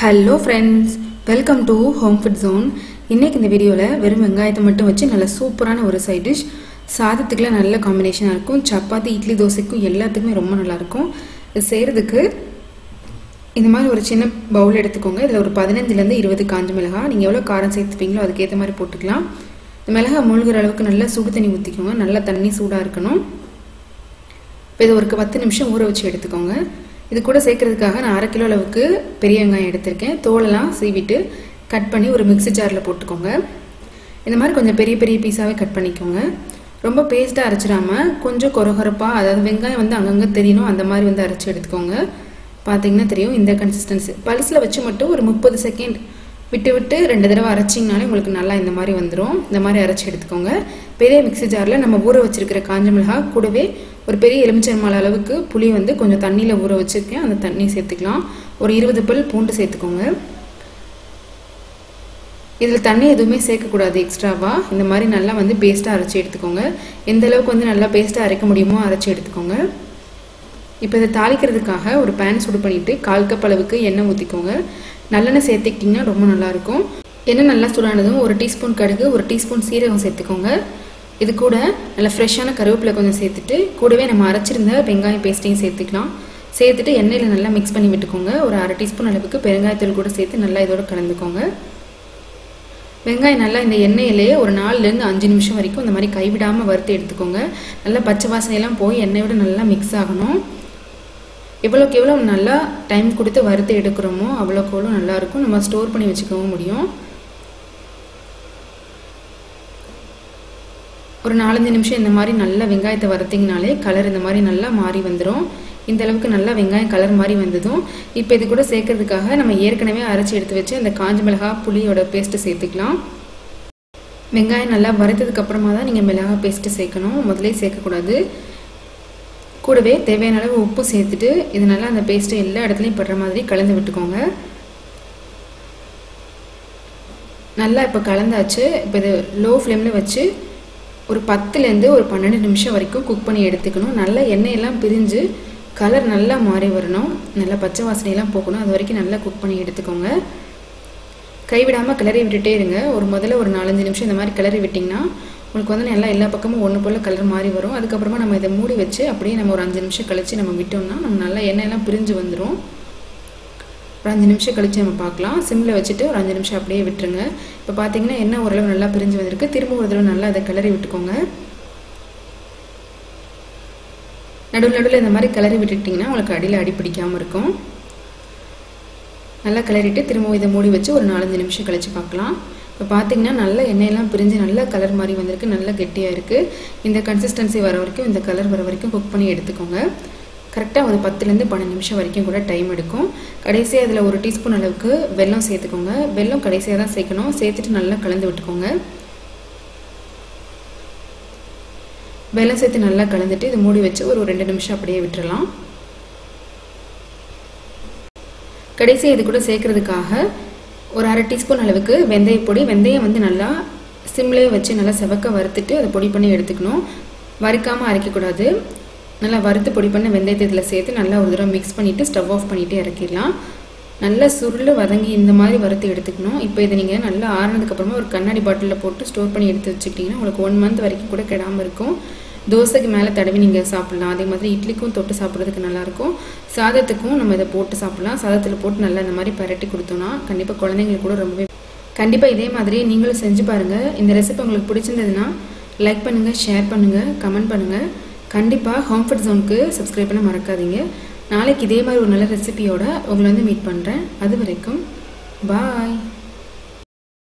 hello friends welcome to home food zone இன்றைக்கி இந்த வீடியோவில் வெறும் வெங்காயத்தை மட்டும் வச்சு நல்ல சூப்பரான ஒரு சைட் டிஷ் சாதத்துக்குலாம் நல்ல காம்பினேஷனாக இருக்கும் சப்பாத்தி இட்லி தோசைக்கும் எல்லாத்துக்குமே ரொம்ப நல்லாயிருக்கும் இது செய்கிறதுக்கு இந்த மாதிரி ஒரு சின்ன பவுல் எடுத்துக்கோங்க இதில் ஒரு பதினஞ்சுலேருந்து இருபது காஞ்ச மிளகா நீங்கள் எவ்வளோ காரம் சேர்த்துப்பீங்களோ அதுக்கேற்ற மாதிரி போட்டுக்கலாம் இந்த மிளகா மூழ்கிற அளவுக்கு நல்லா சுடு தண்ணி ஊற்றிக்கோங்க நல்லா தண்ணி சூடாக இருக்கணும் இப்போ இதை ஒரு பத்து நிமிஷம் ஊற வச்சு எடுத்துக்கோங்க இது கூட சேர்க்கறதுக்காக நான் அரை கிலோ அளவுக்கு பெரிய வெங்காயம் எடுத்திருக்கேன் தோலெல்லாம் சீவிட்டு கட் பண்ணி ஒரு மிக்ஸி ஜாரில் போட்டுக்கோங்க இந்த மாதிரி கொஞ்சம் பெரிய பெரிய பீஸாகவே கட் பண்ணிக்கோங்க ரொம்ப பேஸ்ட்டாக அரைச்சிடாமல் கொஞ்சம் கொரகொரப்பாக அதாவது வெங்காயம் வந்து அங்கங்கே தெரியணும் அந்த மாதிரி வந்து அரைச்சி எடுத்துக்கோங்க பார்த்தீங்கன்னா தெரியும் இந்த கன்சிஸ்டன்சி பல்ஸில் வச்சு மட்டும் ஒரு முப்பது செகண்ட் விட்டு விட்டு ரெண்டு தடவை அரைச்சிங்கனாலே உங்களுக்கு நல்லா இந்த மாதிரி வந்துடும் இந்த மாதிரி அரைச்சி எடுத்துக்கோங்க பெரிய மிக்ஸி ஜாரில் நம்ம ஊற வச்சிருக்கிற காஞ்ச மிளகாய் கூடவே ஒரு பெரிய எலுமிச்சம்பழ அளவுக்கு புளி வந்து கொஞ்சம் தண்ணியில் ஊற வச்சுருக்கேன் அந்த தண்ணி சேர்த்துக்கலாம் ஒரு இருபது பல் பூண்டு சேர்த்துக்கோங்க இதில் தண்ணி எதுவுமே சேர்க்கக்கூடாது எக்ஸ்ட்ராவாக இந்த மாதிரி நல்லா வந்து பேஸ்ட்டாக அரைச்சி எடுத்துக்கோங்க எந்த அளவுக்கு வந்து நல்லா பேஸ்ட்டாக அரைக்க முடியுமோ அரைச்சி எடுத்துக்கோங்க இப்போ இதை தாளிக்கிறதுக்காக ஒரு பேன் சுடு பண்ணிவிட்டு கால் கப் அளவுக்கு எண்ணெய் ஊற்றிக்கோங்க நல்லெண்ணெய் சேர்த்துக்கிட்டிங்கன்னா ரொம்ப நல்லாயிருக்கும் எண்ணெய் நல்லா சூடானதும் ஒரு டீஸ்பூன் கடுகு ஒரு டீஸ்பூன் சீரகம் சேர்த்துக்கோங்க இது கூட நல்லா ஃப்ரெஷ்ஷான கருவேப்பிலை கொஞ்சம் சேர்த்துட்டு கூடவே நம்ம அரைச்சிருந்த வெங்காயம் பேஸ்ட்டையும் சேர்த்துக்கலாம் சேர்த்துட்டு எண்ணெயில் நல்லா மிக்ஸ் பண்ணி விட்டுக்கோங்க ஒரு அரை டீஸ்பூன் அளவுக்கு பெருங்காயத்தூள் கூட சேர்த்து நல்லா இதோட கலந்துக்கோங்க வெங்காயம் நல்லா இந்த எண்ணெயிலேயே ஒரு நாலுலேருந்து அஞ்சு நிமிஷம் வரைக்கும் இந்த மாதிரி கைவிடாமல் வறுத்து எடுத்துக்கோங்க நல்லா பச்சை வாசனையெல்லாம் போய் எண்ணெயோட நல்லா மிக்ஸ் ஆகணும் எவ்வளோக்கு எவ்வளோ நல்லா டைம் கொடுத்து வறுத்து எடுக்கிறோமோ அவ்வளோக்கு எவ்வளோ நல்லாயிருக்கும் நம்ம ஸ்டோர் பண்ணி வச்சுக்கவும் முடியும் ஒரு நாலஞ்சு நிமிஷம் இந்த மாதிரி நல்லா வெங்காயத்தை வறுத்திங்கனாலே கலர் இந்த மாதிரி நல்லா மாறி வந்துடும் இந்த அளவுக்கு நல்லா வெங்காயம் கலர் மாதிரி வந்ததும் இப்போ இது கூட சேர்க்கறதுக்காக நம்ம ஏற்கனவே அரைச்சி எடுத்து வச்சு அந்த காஞ்ச மிளகா புளியோட பேஸ்ட்டு சேர்த்துக்கலாம் வெங்காயம் நல்லா வறுத்ததுக்கு அப்புறமா தான் நீங்கள் மிளகா பேஸ்ட்டு சேர்க்கணும் முதலே சேர்க்கக்கூடாது கூடவே தேவையான அளவு உப்பு சேர்த்துட்டு இது நல்லா அந்த பேஸ்ட்டை எல்லா இடத்துலையும் படுற மாதிரி கலந்து விட்டுக்கோங்க நல்லா இப்போ கலந்தாச்சு இப்போ இது லோ ஃப்ளேமில் வச்சு ஒரு பத்துலேருந்து ஒரு பன்னெண்டு நிமிஷம் வரைக்கும் குக் பண்ணி எடுத்துக்கணும் நல்லா எண்ணெயெல்லாம் பிரிஞ்சு கலர் நல்லா மாறி வரணும் நல்லா பச்சை வாசனையெல்லாம் போகணும் அது வரைக்கும் நல்லா குக் பண்ணி எடுத்துக்கோங்க கைவிடாமல் கிளறி விட்டுட்டே இருங்க ஒரு முதல்ல ஒரு நாலஞ்சு நிமிஷம் இந்த மாதிரி கிளறி விட்டிங்கன்னா உங்களுக்கு வந்து நல்லா எல்லா பக்கமும் ஒன்று போல் கலர் மாறி வரும் அதுக்கப்புறமா நம்ம இதை மூடி வச்சு அப்படியே நம்ம ஒரு அஞ்சு நிமிஷம் கழித்து நம்ம விட்டோம்னா நம்ம நல்லா எண்ணெயெல்லாம் பிரிஞ்சு வந்துடும் ஒரு அஞ்சு நிமிஷம் கழித்து நம்ம பார்க்கலாம் சிம்மில் வச்சுட்டு ஒரு அஞ்சு நிமிஷம் அப்படியே விட்டுருங்க இப்போ பார்த்தீங்கன்னா எண்ணெய் ஓரளவு நல்லா பிரிஞ்சு வந்திருக்கு திரும்ப ஒரு தடவை நல்லா அதை கிளறி விட்டுக்கோங்க நடுவில் நடுவில் இந்த மாதிரி கிளறி விட்டுட்டிங்கன்னா உங்களுக்கு அடியில் அடி பிடிக்காமல் இருக்கும் நல்லா கிளறிட்டு திரும்ப இதை மூடி வச்சு ஒரு நாலஞ்சு நிமிஷம் கழித்து பார்க்கலாம் இப்போ பார்த்தீங்கன்னா நல்ல எண்ணெயெல்லாம் பிரிஞ்சு நல்ல கலர் மாதிரி வந்திருக்கு நல்ல கெட்டியாக இருக்குது இந்த கன்சிஸ்டன்சி வர வரைக்கும் இந்த கலர் வர வரைக்கும் குக் பண்ணி எடுத்துக்கோங்க கரெக்டாக ஒரு பத்துலேருந்து பன்னெண்டு நிமிஷம் வரைக்கும் கூட டைம் எடுக்கும் கடைசியாக அதில் ஒரு டீஸ்பூன் அளவுக்கு வெல்லம் சேர்த்துக்கோங்க வெல்லம் கடைசியாக தான் சேர்க்கணும் சேர்த்துட்டு நல்லா கலந்து விட்டுக்கோங்க வெல்லம் சேர்த்து நல்லா கலந்துட்டு இது மூடி வச்சு ஒரு ரெண்டு நிமிஷம் அப்படியே விட்டுறலாம் கடைசியாக இது கூட சேர்க்கறதுக்காக ஒரு அரை டீஸ்பூன் அளவுக்கு வெந்தய பொடி வெந்தயம் வந்து நல்லா சிம்லேயே வச்சு நல்லா செவக்க வறுத்துட்டு அதை பொடி பண்ணி எடுத்துக்கணும் வறுக்காமல் அரைக்கக்கூடாது நல்லா வறுத்து பொடி பண்ண வெந்தயத்தை இதில் சேர்த்து நல்லா ஒரு தடவை மிக்ஸ் பண்ணிவிட்டு ஸ்டவ் ஆஃப் பண்ணிவிட்டு இறக்கிடலாம் நல்லா சுருள் வதங்கி இந்த மாதிரி வறுத்து எடுத்துக்கணும் இப்போ இதை நீங்கள் நல்லா ஆறுனதுக்கப்புறமா ஒரு கண்ணாடி பாட்டிலில் போட்டு ஸ்டோர் பண்ணி எடுத்து வச்சுக்கிட்டிங்கன்னா உங்களுக்கு ஒன் மந்த் வரைக்கும் கூட கெடாமல் இருக்கும் தோசைக்கு மேலே தடவி நீங்கள் சாப்பிட்லாம் அதே மாதிரி இட்லிக்கும் தொட்டு சாப்பிட்றதுக்கு நல்லாயிருக்கும் சாதத்துக்கும் நம்ம இதை போட்டு சாப்பிட்லாம் சாதத்தில் போட்டு நல்லா இந்த மாதிரி பரட்டி கொடுத்தோன்னா கண்டிப்பாக குழந்தைங்களுக்கு கூட ரொம்பவே கண்டிப்பாக இதே மாதிரி நீங்களும் செஞ்சு பாருங்கள் இந்த ரெசிபி உங்களுக்கு பிடிச்சிருந்ததுன்னா லைக் பண்ணுங்கள் ஷேர் பண்ணுங்கள் கமெண்ட் பண்ணுங்கள் கண்டிப்பாக ஹோம் ஃபுட் ஜோனுக்கு சப்ஸ்கிரைப் பண்ண மறக்காதீங்க நாளைக்கு இதே மாதிரி ஒரு நல்ல ரெசிபியோட உங்களை வந்து மீட் பண்ணுறேன் அது வரைக்கும் பாய்